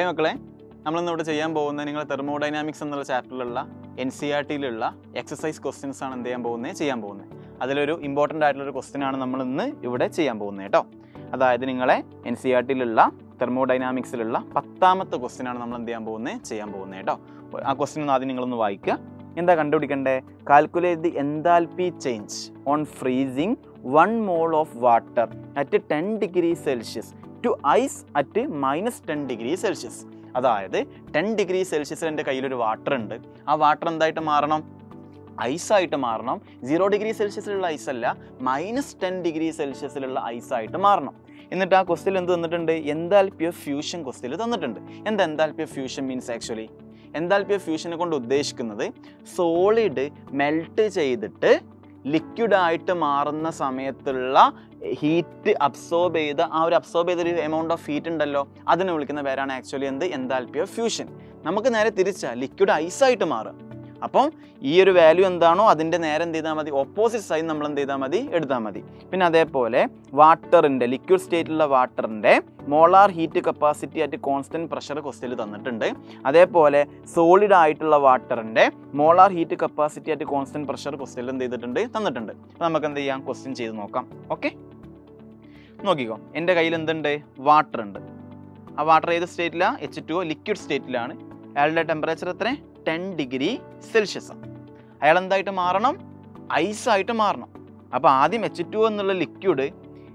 hi മക്കളെ നമ്മളിന്ന് ഇവിടെ ചെയ്യാൻ പോകുന്നത് നിങ്ങൾ തെർമോഡൈനാമിക്സ് എന്നുള്ള ചാപ്റ്ററിലുള്ള എൻ സി ആർ ടിയിലുള്ള എക്സസൈസ് ക്വസ്റ്റ്യൻസ് ആണ് എന്ത് ചെയ്യാൻ പോകുന്നത് ചെയ്യാൻ പോകുന്നത് അതിലൊരു ഇമ്പോർട്ടൻ്റ് ആയിട്ടുള്ള ഒരു ക്വസ്റ്റ്യൻ ആണ് നമ്മൾ ഇന്ന് ഇവിടെ ചെയ്യാൻ പോകുന്നത് കേട്ടോ അതായത് നിങ്ങളെ എൻ സി ആർ ടിയിലുള്ള തെർമോഡൈനാമിക്സിലുള്ള പത്താമത്തെ ക്വസ്റ്റ്യൻ ആണ് നമ്മൾ എന്ത് ചെയ്യാൻ പോകുന്നത് ചെയ്യാൻ പോകുന്നത് കേട്ടോ ആ ക്വസ്റ്റ്യൻ ഒന്ന് ആദ്യം നിങ്ങളൊന്ന് വായിക്കുക എന്താ കണ്ടുപിടിക്കണ്ടേ calculate the enthalpy change on freezing one mole of water at ten degree Celsius to ice at minus ten degree Celsius അതായത് ടെൻ ഡിഗ്രി സെൽഷ്യസിൽ എൻ്റെ കയ്യിലൊരു വാട്ടർ ഉണ്ട് ആ വാട്ടർ എന്തായിട്ട് മാറണം ഐസായിട്ട് മാറണം സീറോ ഡിഗ്രി സെൽഷ്യസിലുള്ള ഐസ് അല്ല മൈനസ് ടെൻ ഡിഗ്രി സെൽഷ്യസിലുള്ള ഐസായിട്ട് മാറണം എന്നിട്ട് ആ ക്വസ്റ്റിൽ എന്ത് തന്നിട്ടുണ്ട് എന്താൽപി ഓഫ് ഫ്യൂഷൻ ക്വസ്റ്റിൽ തന്നിട്ടുണ്ട് എന്താ enthalpy of fusion means actually enthalpy of ഫ്യൂഷനെ കൊണ്ട് ഉദ്ദേശിക്കുന്നത് സോളിഡ് മെൽറ്റ് ചെയ്തിട്ട് ലിക്വിഡായിട്ട് മാറുന്ന സമയത്തുള്ള ഹീറ്റ് അബ്സോർബ് ചെയ്ത ആ ഒരു അബ്സോർബ് ചെയ്ത ഒരു എമൗണ്ട് ഓഫ് ഹീറ്റ് ഉണ്ടല്ലോ അതിനെ വിളിക്കുന്ന പേരാണ് ആക്ച്വലി എന്ത് എന്താൽപി ഓഫ് ഫ്യൂഷൻ നമുക്ക് നേരെ തിരിച്ചാ ലിക്വിഡ് ഐസായിട്ട് മാറുക അപ്പം ഈ ഒരു വാല്യൂ എന്താണോ അതിൻ്റെ നേരെ എന്ത് ചെയ്താൽ മതി ഓപ്പോസിറ്റ് സൈഡ് നമ്മൾ എന്ത് ചെയ്താൽ മതി എടുത്താൽ മതി പിന്നെ അതേപോലെ വാട്ടറിൻ്റെ ലിക്വിഡ് സ്റ്റേറ്റിലുള്ള വാട്ടറിൻ്റെ molar heat capacity at constant pressure ക്വസ്റ്റിൽ തന്നിട്ടുണ്ട് അതേപോലെ സോളിഡ് ആയിട്ടുള്ള വാട്ടറിൻ്റെ molar heat capacity at constant pressure ക്വസ്റ്റിൽ എന്ത് ചെയ്തിട്ടുണ്ട് തന്നിട്ടുണ്ട് അപ്പോൾ നമുക്ക് എന്ത് ചെയ്യാം ക്വസ്റ്റ്യൻ ചെയ്ത് നോക്കാം ഓക്കെ നോക്കിക്കോ എൻ്റെ കയ്യിൽ എന്തുണ്ട് വാട്ടർ ഉണ്ട് ആ വാട്ടർ ഏത് സ്റ്റേറ്റിലാണ് എച്ച് ടു ലിക്വിഡ് സ്റ്റേറ്റിലാണ് അയാളുടെ ടെമ്പറേച്ചർ എത്ര ടെൻ ഡിഗ്രി സെൽഷ്യസ് ആണ് അയാൾ എന്തായിട്ട് മാറണം ഐസായിട്ട് മാറണം അപ്പോൾ ആദ്യം എച്ച് ടു എന്നുള്ള ലിക്വിഡ്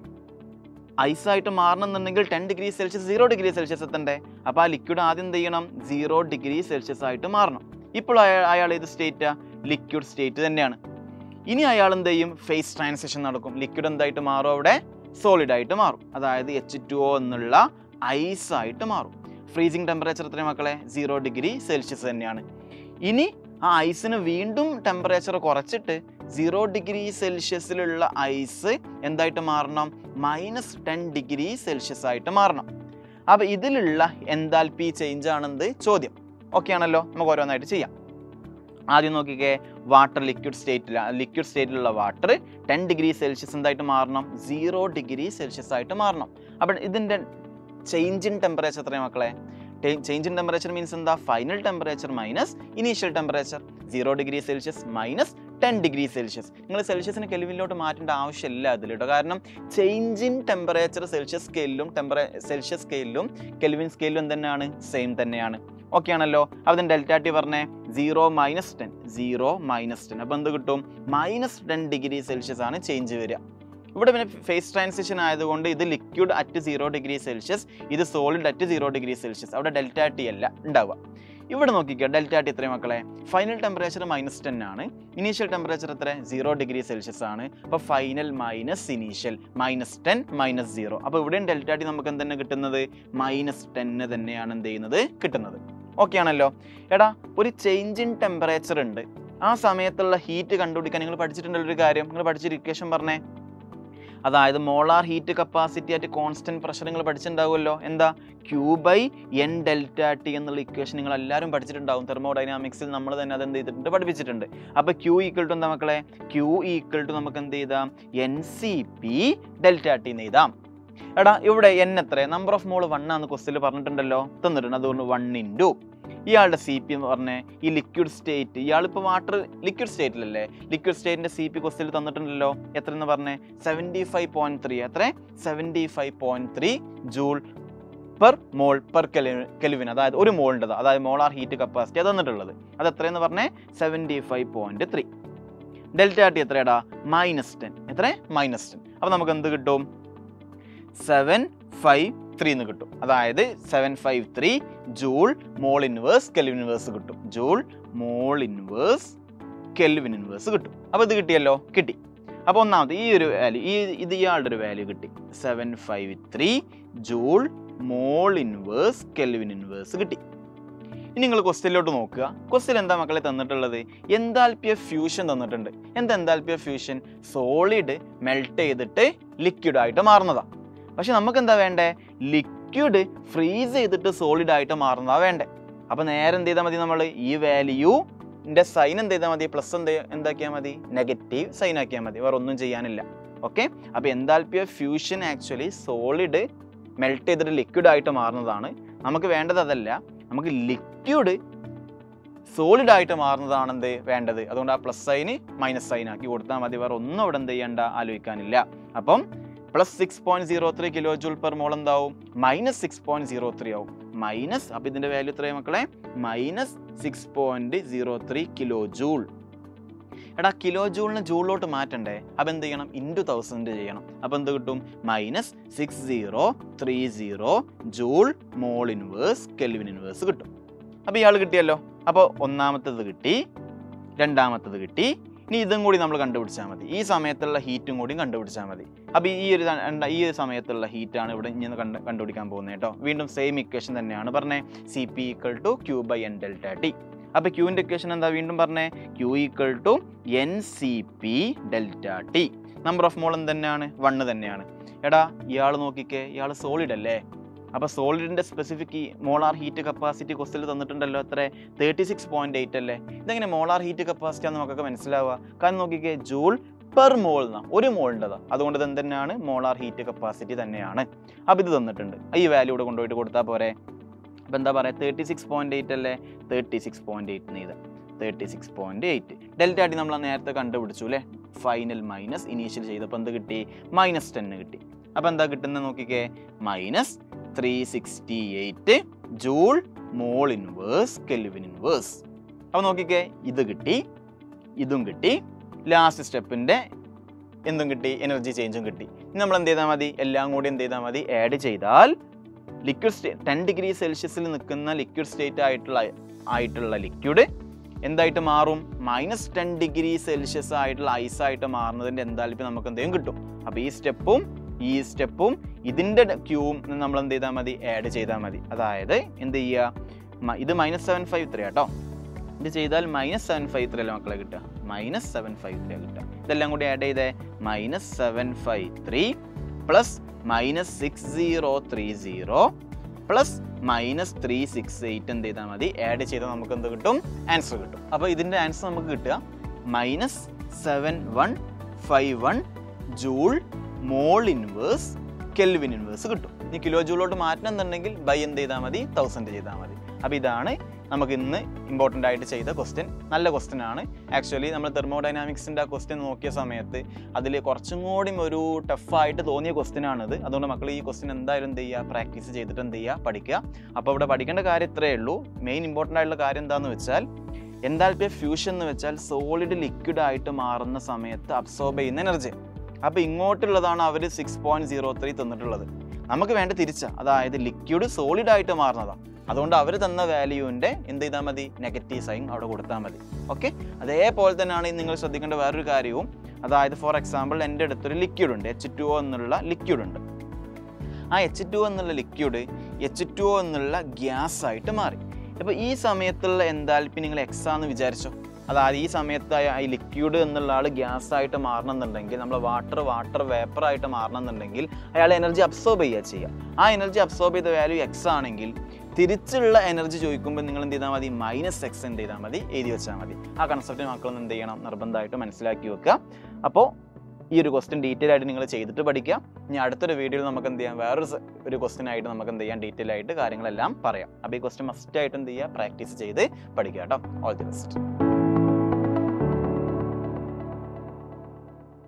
ഐസായിട്ട് മാറണം എന്നുണ്ടെങ്കിൽ ten degree Celsius zero degree Celsius എത്തണ്ടേ അപ്പോൾ ആ ലിക്വിഡ് ആദ്യം എന്ത് ചെയ്യണം സീറോ ഡിഗ്രി സെൽഷ്യസ് ആയിട്ട് മാറണം ഇപ്പോൾ അയാൾ അയാൾ ഏത് സ്റ്റേറ്റാ ലിക്വിഡ് സ്റ്റേറ്റ് തന്നെയാണ് ഇനി അയാൾ എന്ത് ചെയ്യും ഫേസ് ട്രാൻസിഷൻ നടക്കും ലിക്വിഡ് എന്തായിട്ട് മാറും അവിടെ സോളിഡ് ആയിട്ട് മാറും അതായത് എച്ച് ടു ഒ എന്നുള്ള ഐസ് ആയിട്ട് മാറും ഫ്രീസിങ് ടെമ്പറേച്ചർ എത്ര മക്കളെ സീറോ ഡിഗ്രി സെൽഷ്യസ് തന്നെയാണ് ഇനി ആ ഐസിന് വീണ്ടും ടെമ്പറേച്ചർ കുറച്ചിട്ട് സീറോ ഡിഗ്രി സെൽഷ്യസിലുള്ള ഐസ് എന്തായിട്ട് മാറണം മൈനസ് ടെൻ ഡിഗ്രി സെൽഷ്യസ് ആയിട്ട് മാറണം അപ്പോൾ ഇതിലുള്ള എന്താൽപി ചേഞ്ച് ആണെന്ത് ചോദ്യം ഓക്കെ ആണല്ലോ നമുക്ക് ഓരോന്നായിട്ട് ചെയ്യാം ആദ്യം നോക്കിക്കേ വാട്ടർ ലിക്വിഡ് സ്റ്റേറ്റിലാണ് ലിക്വിഡ് സ്റ്റേറ്റിലുള്ള വാട്ടർ ടെൻ ഡിഗ്രി സെൽഷ്യസ് എന്തായിട്ട് മാറണം സീറോ ഡിഗ്രി സെൽഷ്യസ് ആയിട്ട് മാറണം അപ്പോൾ ഇതിൻ്റെ ചേഞ്ച് ഇൻ ടെമ്പറേച്ചർ എത്രയാണ് മക്കളെ ചേഞ്ച് ഇൻ ടെമ്പറേച്ചർ മീൻസ് എന്താ final temperature minus initial temperature zero degree Celsius minus ten degree Celsius നിങ്ങൾ സെൽഷ്യസിന് കെൽവിനിലോട്ട് മാറ്റേണ്ട ആവശ്യമില്ല അതിൽ കേട്ടോ കാരണം ചേഞ്ച് ഇൻ ടെമ്പറേച്ചർ സെൽഷ്യസ് സ്കെയിലും ടെമ്പറേ സെൽഷ്യസ് സ്കെയിലും കെൽവിൻ സ്കെയിലും എന്തെന്നാണ് സെയിം തന്നെയാണ് ഓക്കെ ആണല്ലോ അപ്പം ഡെൽറ്റ ടി പറഞ്ഞേ zero minus ten zero minus ten അപ്പോൾ എന്ത് കിട്ടും മൈനസ് ടെൻ ഡിഗ്രി സെൽഷ്യസ് ആണ് ചേഞ്ച് വരിക ഇവിടെ പിന്നെ ഫേസ് ട്രാൻസിഷൻ ആയതുകൊണ്ട് ഇത് liquid at zero degree Celsius ഇത് solid at zero degree Celsius അവിടെ ഡെൽറ്റ ടി അല്ല ഉണ്ടാവുക ഇവിടെ നോക്കിക്കുക ഡെൽറ്റ ടി എത്രയും മക്കളെ ഫൈനൽ ടെമ്പറേച്ചർ മൈനസ് ടെൻ ആണ് ഇനീഷ്യൽ ടെമ്പറേച്ചർ എത്ര സീറോ ഡിഗ്രി സെൽഷ്യസ് ആണ് അപ്പോൾ final minus initial minus ten minus zero അപ്പോൾ ഇവിടെയും ഡെൽറ്റ ടി നമുക്ക് എന്തെന്നെ കിട്ടുന്നത് മൈനസ് ടെന്ന് തന്നെയാണ് എന്ത് ചെയ്യുന്നത് കിട്ടുന്നത് ഓക്കെ ആണല്ലോ എടാ ഒരു ചേഞ്ച് ഇൻ ടെമ്പറേച്ചർ ഉണ്ട് ആ സമയത്തുള്ള ഹീറ്റ് കണ്ടുപിടിക്കാൻ നിങ്ങൾ പഠിച്ചിട്ടുണ്ടല്ലോ ഒരു കാര്യം നിങ്ങൾ പഠിച്ചൊരു ഇക്വേഷൻ പറഞ്ഞേ അതായത് മോളാർ ഹീറ്റ് കപ്പാസിറ്റി ആയിട്ട് കോൺസ്റ്റന്റ് പ്രഷർ നിങ്ങൾ പഠിച്ചിട്ടുണ്ടാവുമല്ലോ എന്താ Q by N delta T എന്നുള്ള ഇക്വേഷൻ നിങ്ങൾ എല്ലാവരും പഠിച്ചിട്ടുണ്ടാവും തെർമോഡൈനാമിക്സിൽ നമ്മൾ തന്നെ അത് എന്ത് ചെയ്തിട്ടുണ്ട് പഠിപ്പിച്ചിട്ടുണ്ട് അപ്പോൾ ക്യൂ ഈക്വൽ ടു എന്താ മക്കളെ ക്യൂ ഈക്വൽ ടു നമുക്ക് എന്ത് ചെയ്താം N C P delta T എന്ന് എഴുതാം എടാ ഇവിടെ എൻ എത്ര നമ്പർ ഓഫ് മോൾ വൺ ആണെന്ന് ക്വസ്റ്റിൽ പറഞ്ഞിട്ടുണ്ടല്ലോ തന്നിട്ടുണ്ട് അതുകൊണ്ട് വൺ ഇൻറ്റു ഇയാളുടെ സി പി എന്ന് പറഞ്ഞ ഈ ലിക്വിഡ് സ്റ്റേറ്റ് ഇയാളിപ്പോൾ വാട്ടർ ലിക്വിഡ് സ്റ്റേറ്റിലല്ലേ ലിക്വിഡ് സ്റ്റേറ്റിൻ്റെ സി പി ക്വസ്റ്റിൽ തന്നിട്ടുണ്ടല്ലോ എത്ര എന്ന് പറഞ്ഞേ സെവൻറ്റി ഫൈവ് പോയിന്റ് ത്രീ എത്ര seventy five point three joule per mole per Kelvin അതായത് ഒരു മോളിൻ്റെത് അതായത് മോളാർ ഹീറ്റ് കപ്പാസിറ്റി അത് തന്നിട്ടുള്ളത് അത് എത്രയെന്ന് പറഞ്ഞേ seventy five point three delta T എത്രയാടാ മൈനസ് ടെൻ എത്ര മൈനസ് ടെൻ അപ്പോൾ നമുക്ക് എന്ത് കിട്ടും സെവൻ ഫൈവ് ത്രീ എന്ന് കിട്ടും അതായത് seven five three joule mole inverse Kelvin inverse കിട്ടും joule mole inverse Kelvin inverse കിട്ടും അപ്പോൾ ഇത് കിട്ടിയല്ലോ കിട്ടി അപ്പോൾ ഒന്നാമത് ഈ ഒരു വാല്യൂ ഈ ഇത് ഇയാളുടെ ഒരു വാല്യൂ കിട്ടി seven five three joule mole inverse Kelvin inverse കിട്ടി ഇനി നിങ്ങൾ ക്വസ്റ്റ്യനിലോട്ട് നോക്കുക ക്വസ്റ്റ്യൻ എന്താ മക്കളെ തന്നിട്ടുള്ളത് എന്താൽപി ഓഫ് ഫ്യൂഷൻ തന്നിട്ടുണ്ട് എന്താ enthalpy of fusion solid melt ചെയ്തിട്ട് ലിക്വിഡ് ആയിട്ട് മാറുന്നതാണ് പക്ഷെ നമുക്ക് എന്താ വേണ്ടേ ലിക്വിഡ് ഫ്രീസ് ചെയ്തിട്ട് സോളിഡ് ആയിട്ട് മാറുന്നതാ വേണ്ടേ അപ്പോൾ നേരെ എന്ത് ചെയ്താൽ മതി നമ്മൾ ഈ വാല്യൂ ൻ്റെ സൈൻ എന്ത് ചെയ്താൽ മതി പ്ലസ് എന്ത് എന്താക്കിയാൽ മതി നെഗറ്റീവ് സൈൻ ആക്കിയാൽ മതി വേറെ ഒന്നും ചെയ്യാനില്ല ഓക്കെ അപ്പോൾ enthalpy of fusion actually solid melt ചെയ്തിട്ട് ലിക്വിഡ് ആയിട്ട് മാറുന്നതാണ് നമുക്ക് വേണ്ടത് അതല്ല നമുക്ക് ലിക്വിഡ് സോളിഡ് ആയിട്ട് മാറുന്നതാണ് എന്ത് വേണ്ടത് അതുകൊണ്ട് ആ പ്ലസ് സൈന് മൈനസ് സൈൻ ആക്കി കൊടുത്താൽ മതി വേറെ ഒന്നും ഇവിടെ എന്ത് ചെയ്യണ്ട ആലോചിക്കാനില്ല അപ്പം plus six point zero three kilo joule per mole എന്താവും minus six point zero three ആവും മൈനസ് അപ്പം ഇതിന്റെ വാല്യൂ എത്രയും മക്കളെ minus six point zero three kilo joule എടാ കിലോ ജൂളിന് ജൂളിലോട്ട് മാറ്റണ്ടേ അപ്പം എന്ത് ചെയ്യണം ഇൻറ്റു തൗസൻഡ് ചെയ്യണം അപ്പം എന്ത് കിട്ടും minus six zero three zero joule mole inverse Kelvin inverse കിട്ടും അപ്പോൾ ഇയാൾ കിട്ടിയല്ലോ അപ്പോൾ ഒന്നാമത്തത് കിട്ടി രണ്ടാമത്തത് കിട്ടി ഇനി ഇതും കൂടി നമ്മൾ കണ്ടുപിടിച്ചാൽ മതി ഈ സമയത്തുള്ള ഹീറ്റും കൂടി കണ്ടുപിടിച്ചാൽ മതി അപ്പോൾ ഈ ഒരു ര- രണ്ട- ഈ ഒരു സമയത്തുള്ള ഹീറ്റാണ് ഇവിടെ ഇനി കണ്ട് കണ്ടുപിടിക്കാൻ പോകുന്നത് കേട്ടോ വീണ്ടും സെയിം ഇക്വേഷൻ തന്നെയാണ് പറഞ്ഞേ C P equal to Q by N delta T അപ്പോൾ ക്യൂവിൻ്റെ ഇക്വേഷൻ എന്താ വീണ്ടും പറഞ്ഞേ Q equal to N C P delta T number of mole തന്നെയാണ് വണ്ണ് തന്നെയാണ് എടാ ഇയാൾ നോക്കിക്കേ ഇയാൾ സോളിഡ് അല്ലേ അപ്പോൾ സോളിഡിൻ്റെ സ്പെസിഫിക് മോളാർ ഹീറ്റ് കപ്പാസിറ്റി ക്വസ്റ്റിൽ തന്നിട്ടുണ്ടല്ലോ എത്ര തേർട്ടി സിക്സ് പോയിന്റ് എയ്റ്റ് അല്ലേ ഇതെങ്ങനെ മോളാർ ഹീറ്റ് കപ്പാസിറ്റി ആണെന്ന് നമുക്കൊക്കെ മനസ്സിലാവുക കാരണം നോക്കിക്കേ ജൂൾ പെർ മോൾ എന്നാ ഒരു മോളിൻ്റെതാ അതുകൊണ്ട് ഇത് എന്ത് തന്നെയാണ് മോളാർ ഹീറ്റ് കപ്പാസിറ്റി തന്നെയാണ് അപ്പോൾ ഇത് തന്നിട്ടുണ്ട് ഈ വാല്യൂ ഇവിടെ കൊണ്ടുപോയിട്ട് കൊടുത്താൽ പോരെ അപ്പോൾ എന്താ പറയുക തേർട്ടി സിക്സ് പോയിന്റ് എയ്റ്റ് അല്ലേ തേർട്ടി സിക്സ് പോയിന്റ് എയ്റ്റ് നീത് thirty six point eight delta T നമ്മൾ നേരത്തെ കണ്ടുപിടിച്ചു അല്ലേ ഫൈനൽ മൈനസ് ഇനീഷ്യൽ ചെയ്തപ്പോൾ എന്ത് കിട്ടി മൈനസ് ടെന്ന് കിട്ടി അപ്പോൾ എന്താ കിട്ടുന്നത് നോക്കിക്കേ minus three sixty eight joule mole inverse Kelvin inverse അപ്പോൾ നോക്കിക്കേ ഇത് കിട്ടി ഇതും കിട്ടി ലാസ്റ്റ് സ്റ്റെപ്പിൻ്റെ എന്തും കിട്ടി എനർജി ചേഞ്ചും കിട്ടി ഇനി നമ്മൾ എന്ത് ചെയ്താൽ മതി എല്ലാം കൂടി എന്ത് ചെയ്താൽ മതി ആഡ് ചെയ്താൽ ലിക്വിഡ് സ്റ്റേ ടെൻ ഡിഗ്രി സെൽഷ്യസിൽ നിൽക്കുന്ന ലിക്വിഡ് സ്റ്റേറ്റ് ആയിട്ടുള്ള ആയിട്ടുള്ള ലിക്വിഡ് എന്തായിട്ട് മാറും മൈനസ് ടെൻ ഡിഗ്രി സെൽഷ്യസ് ആയിട്ടുള്ള ഐസ് ആയിട്ട് മാറുന്നതിൻ്റെ എന്തായാലും നമുക്ക് എന്തെങ്കിലും കിട്ടും അപ്പോൾ ഈ സ്റ്റെപ്പും ഈ സ്റ്റെപ്പും ഇതിൻ്റെ ക്യൂവും നമ്മൾ എന്ത് ചെയ്താൽ മതി ആഡ് ചെയ്താൽ മതി അതായത് എന്ത് ചെയ്യുക മ- ഇത് മൈനസ് സെവൻ ഫൈവ് ത്രീ കേട്ടോ ഇത് ചെയ്താൽ മൈനസ് സെവൻ ഫൈവ് ത്രീ അല്ലേ മക്കളെ കിട്ടുക മൈനസ് സെവൻ ഫൈവ് ത്രീ കിട്ടുക ഇതെല്ലാം കൂടി ആഡ് ചെയ്തേ minus seven five three plus minus six zero three zero plus minus three six eight എന്ത് ചെയ്താൽ മതി ആഡ് ചെയ്താൽ നമുക്ക് എന്ത് കിട്ടും ആൻസർ കിട്ടും അപ്പോൾ ഇതിൻ്റെ ആൻസർ നമുക്ക് കിട്ടുക minus seven one five one joule mole inverse Kelvin inverse കിട്ടും ഇനി കിലോ ജൂളോട്ട് മാറ്റണം എന്നുണ്ടെങ്കിൽ ബൈ എന്ത് ചെയ്താൽ മതി തൗസൻഡ് ചെയ്താൽ മതി അപ്പോൾ ഇതാണ് നമുക്ക് ഇന്ന് ഇമ്പോർട്ടൻ്റ് ആയിട്ട് ചെയ്ത ക്വസ്റ്റ്യൻ നല്ല ക്വസ്റ്റ്യൻ ആണ് ആക്ച്വലി നമ്മൾ തെർമോഡൈനാമിക്സിൻ്റെ ആ ക്വസ്റ്റ്യൻ നോക്കിയ സമയത്ത് അതിൽ കുറച്ചും കൂടി ഒരു ടഫായിട്ട് തോന്നിയ ക്വസ്റ്റ്യൻ ആണിത് അതുകൊണ്ട് മക്കൾ ഈ ക്വസ്റ്റ്യൻ എന്തായാലും എന്ത് ചെയ്യുക പ്രാക്ടീസ് ചെയ്തിട്ട് എന്ത് ചെയ്യുക പഠിക്കുക അപ്പോൾ ഇവിടെ പഠിക്കേണ്ട കാര്യം ഇത്രയേ ഉള്ളൂ മെയിൻ ഇമ്പോർട്ടൻ്റ് ആയിട്ടുള്ള കാര്യം എന്താണെന്ന് വെച്ചാൽ എന്താൽപ്പി ഫ്യൂഷൻ എന്ന് വെച്ചാൽ സോളിഡ് ലിക്വിഡ് ആയിട്ട് മാറുന്ന സമയത്ത് അബ്സോർബ് ചെയ്യുന്ന എനർജി അപ്പോൾ ഇങ്ങോട്ടുള്ളതാണ് അവർ സിക്സ് പോയിന്റ് സീറോ ത്രീ തന്നിട്ടുള്ളത് നമുക്ക് വേണ്ട തിരിച്ചാ അതായത് ലിക്വിഡ് സോളിഡ് ആയിട്ട് മാറുന്നതാണ് അതുകൊണ്ട് അവർ തന്ന വാല്യൂവിൻ്റെ എന്ത് ചെയ്താൽ മതി നെഗറ്റീവ് സൈൻ അവിടെ കൊടുത്താൽ മതി ഓക്കെ അതേപോലെ തന്നെയാണ് നിങ്ങൾ ശ്രദ്ധിക്കേണ്ട വേറൊരു കാര്യവും അതായത് ഫോർ എക്സാമ്പിൾ എൻ്റെ അടുത്തൊരു ലിക്വിഡ് ഉണ്ട് എച്ച് ടു ഒ എന്നുള്ള ലിക്വിഡ് ഉണ്ട് ആ എച്ച് ടു എന്നുള്ള ലിക്വിഡ് എച്ച് ടു ഒ എന്നുള്ള ഗ്യാസ് ആയിട്ട് മാറി അപ്പോൾ ഈ സമയത്തുള്ള എന്താൽപ്പി നിങ്ങൾ എക്സ് ആന്ന് വിചാരിച്ചോ അതായത് ഈ സമയത്ത് ആ- ഈ ലിക്വിഡ് എന്നുള്ള ആൾ ഗ്യാസ് ആയിട്ട് മാറണമെന്നുണ്ടെങ്കിൽ നമ്മൾ വാട്ടർ വാട്ടർ വേപ്പർ ആയിട്ട് മാറണമെന്നുണ്ടെങ്കിൽ അയാൾ എനർജി അബ്സോർബ് ചെയ്യുക ചെയ്യുക ആ എനർജി അബ്സോർബ് ചെയ്ത വാല്യൂ എക്സ് ആണെങ്കിൽ തിരിച്ചുള്ള എനർജി ചോദിക്കുമ്പോൾ നിങ്ങൾ എന്ത് ചെയ്താൽ മതി മൈനസ് എക്സ് എന്ത് ചെയ്താൽ മതി എഴുതി വെച്ചാൽ മതി ആ കൺസെപ്റ്റ് മക്കളൊന്ന് എന്ത് ചെയ്യണം നിർബന്ധമായിട്ട് മനസ്സിലാക്കി വെക്കുക അപ്പോൾ ഈ ഒരു ക്വസ്റ്റ്യൻ ഡീറ്റെയിൽ ആയിട്ട് നിങ്ങൾ ചെയ്തിട്ട് പഠിക്കുക ഇനി അടുത്തൊരു വീഡിയോയിൽ നമുക്ക് എന്ത് ചെയ്യാം വേറൊരു സ- ഒരു ക്വസ്റ്റ്യൻ ആയിട്ട് നമുക്ക് എന്ത് ചെയ്യാം ഡീറ്റെയിൽ ആയിട്ട് കാര്യങ്ങളെല്ലാം പറയാം അപ്പോൾ ഈ ക്വസ്റ്റ്യൻ മസ്റ്റ് ആയിട്ട് എന്ത് ചെയ്യുക പ്രാക്ടീസ് ചെയ്ത് പഠിക്കുക കേട്ടോ ഓൾ ദി ബെസ്റ്റ്